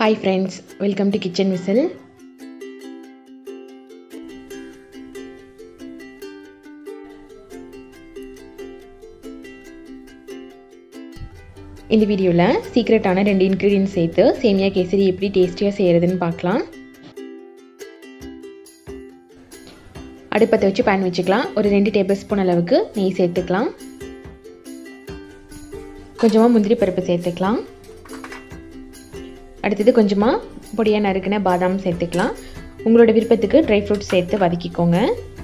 hi friends welcome to kitchen whistle இந்த வீடியோவில் சீக்ரெட்டான ரெண்டு இன்க்ரீடியன்ட் சேர்த்து சேமியா கேசரி எப்படி டேஸ்டியாக செய்கிறதுன்னு பார்க்கலாம் அடுப்பத்தை வச்சு பேன் வச்சுக்கலாம் ஒரு ரெண்டு டேபிள் ஸ்பூன் அளவுக்கு நெய் சேர்த்துக்கலாம் கொஞ்சமாக முந்திரி பருப்பு சேர்த்துக்கலாம் அடுத்தது கொஞ்சமாக பொடியாக நறுக்கின பாதாம் சேர்த்துக்கலாம் உங்களோட விருப்பத்துக்கு ட்ரை ஃப்ரூட்ஸ் சேர்த்து வதக்கிக்கோங்க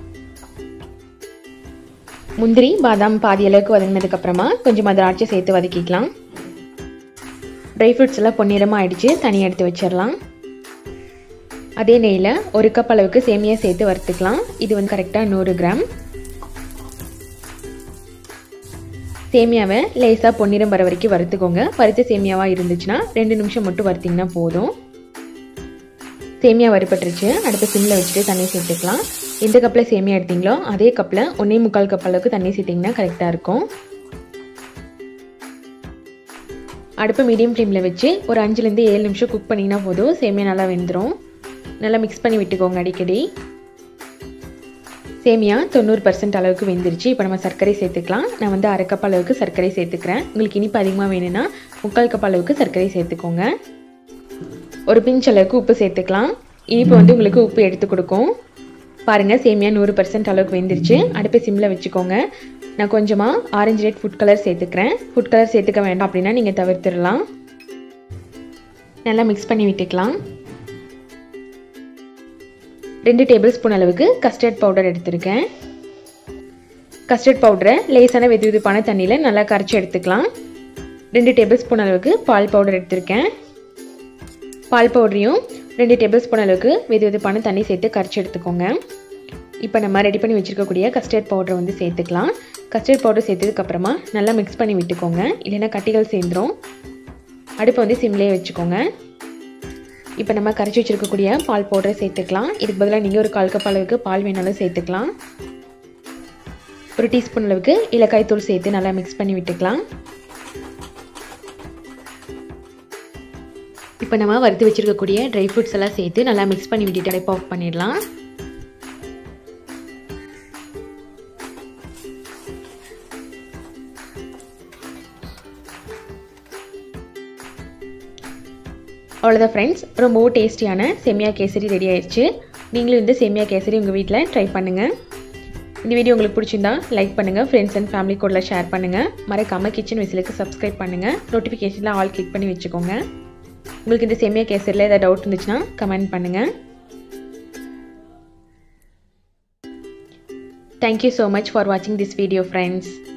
முந்திரி பாதாம் பாதி அளவுக்கு வதங்கினதுக்கப்புறமா கொஞ்சமாக திராட்சை சேர்த்து வதக்கிக்கலாம் ட்ரை ஃப்ரூட்ஸ் எல்லாம் பொன்னிறமாக ஆயிடுச்சு தனியாக எடுத்து வச்சிடலாம் அதே நெய்யில் ஒரு கப் அளவுக்கு சேமியா சேர்த்து வறுத்துக்கலாம் இது வந்து கரெக்டாக நூறு கிராம் சேமியாவை லேசாக பொன்னிறம் வர வரைக்கும் வறுத்துக்கோங்க வறுத்த சேமியாவாக இருந்துச்சுன்னா ரெண்டு நிமிஷம் மட்டும் வறுத்திங்கன்னா போதும் சேமியா வறுப்பட்டுருச்சு அடுத்த சிம்மில் வச்சுட்டு தண்ணி சேர்த்துக்கலாம் எந்த கப்பில் சேமியா எடுத்தீங்களோ அதே கப்பில் ஒன்றே முக்கால் கப் அளவுக்கு தண்ணி சேர்த்திங்கன்னா கரெக்டாக இருக்கும் அடுப்பு மீடியம் ஃப்ளேமில் வச்சு ஒரு அஞ்சுலேருந்து ஏழு நிமிஷம் குக் பண்ணிங்கன்னா போதும் சேமியா நல்லா வெந்துடும் நல்லா மிக்ஸ் பண்ணி விட்டுக்கோங்க அடிக்கடி சேமியா தொண்ணூறு பர்சன்ட் அளவுக்கு வெந்துருச்சு இப்போ நம்ம சர்க்கரை சேர்த்துக்கலாம் நான் வந்து அரை கப் அளவுக்கு சர்க்கரை சேர்த்துக்கிறேன் உங்களுக்கு இனிப்பு அதிகமாக வேணும்னா முக்கால் கப் அளவுக்கு சர்க்கரை சேர்த்துக்கோங்க ஒரு பிஞ்ச் அளவுக்கு உப்பு சேர்த்துக்கலாம் இனிப்பு வந்து உங்களுக்கு உப்பு எடுத்து கொடுக்கும் பாருங்கள் சேமியா நூறு பர்சன்ட் அளவுக்கு வெந்துருச்சு அடுப்பை சிம்மில் வச்சுக்கோங்க நான் கொஞ்சமாக ஆரஞ்சு ரெட் ஃபுட் கலர் சேர்த்துக்கிறேன் ஃபுட் கலர் சேர்த்துக்க வேண்டாம் அப்படின்னா நீங்கள் தவிர்த்துடலாம் நல்லா மிக்ஸ் பண்ணி விட்டுக்கலாம் ரெண்டு டேபிள் ஸ்பூன் அளவுக்கு கஸ்டர்ட் பவுடர் எடுத்திருக்கேன் கஸ்டர்ட் பவுடரை லேசான வெது வெதுப்பான தண்ணியில் நல்லா கரைச்சி எடுத்துக்கலாம் ரெண்டு டேபிள் ஸ்பூன் அளவுக்கு பால் பவுடர் எடுத்திருக்கேன் பால் பவுடரையும் ரெண்டு டேபிள் ஸ்பூன் அளவுக்கு வெது வெதுப்பான தண்ணி சேர்த்து கரைச்சி எடுத்துக்கோங்க இப்போ நம்ம ரெடி பண்ணி வச்சுருக்கக்கூடிய கஸ்டர்ட் பவுடரை வந்து சேர்த்துக்கலாம் கஸ்டர்ட் பவுடர் சேர்த்ததுக்கப்புறமா நல்லா மிக்ஸ் பண்ணி விட்டுக்கோங்க இல்லைன்னா கட்டிகள் சேர்ந்துடும் அடுப்பை வந்து சிம்லேயே வச்சுக்கோங்க இப்போ நம்ம கரைச்சி வச்சுருக்கக்கூடிய பால் பவுடரை சேர்த்துக்கலாம் இதுக்கு பதிலாக நீங்கள் ஒரு கால் கப் அளவுக்கு பால் வேணாலும் சேர்த்துக்கலாம் ஒரு டீஸ்பூன் அளவுக்கு இலக்காய் தூள் சேர்த்து நல்லா மிக்ஸ் பண்ணி விட்டுக்கலாம் இப்போ நம்ம வறுத்து வச்சுருக்கக்கூடிய ட்ரை ஃப்ரூட்ஸ் எல்லாம் சேர்த்து நல்லா மிக்ஸ் பண்ணி விட்டுட்டு அடைப்பு ஆஃப் பண்ணிடலாம் அவ்வளோதான் ஃப்ரெண்ட்ஸ் ரொம்பவும் டேஸ்டியான செமியா கேசரி ரெடி ஆயிடுச்சு நீங்களும் இந்த செமியா கேசரி உங்கள் வீட்டில் ட்ரை பண்ணுங்கள் இந்த வீடியோ உங்களுக்கு பிடிச்சிருந்தா லைக் பண்ணுங்கள் ஃப்ரெண்ட்ஸ் அண்ட் ஃபேமிலி கூட ஷேர் பண்ணுங்கள் மறக்காமல் கிச்சன் விசிலுக்கு சப்ஸ்கிரைப் பண்ணுங்கள் நோட்டிஃபிகேஷனில் ஆல் கிளிக் பண்ணி வச்சுக்கோங்க உங்களுக்கு இந்த செமியா கேசரியில் ஏதாவது டவுட் இருந்துச்சுன்னா கமெண்ட் பண்ணுங்கள் தேங்க்யூ ஸோ மச் ஃபார் வாட்சிங் திஸ் வீடியோ ஃப்ரெண்ட்ஸ்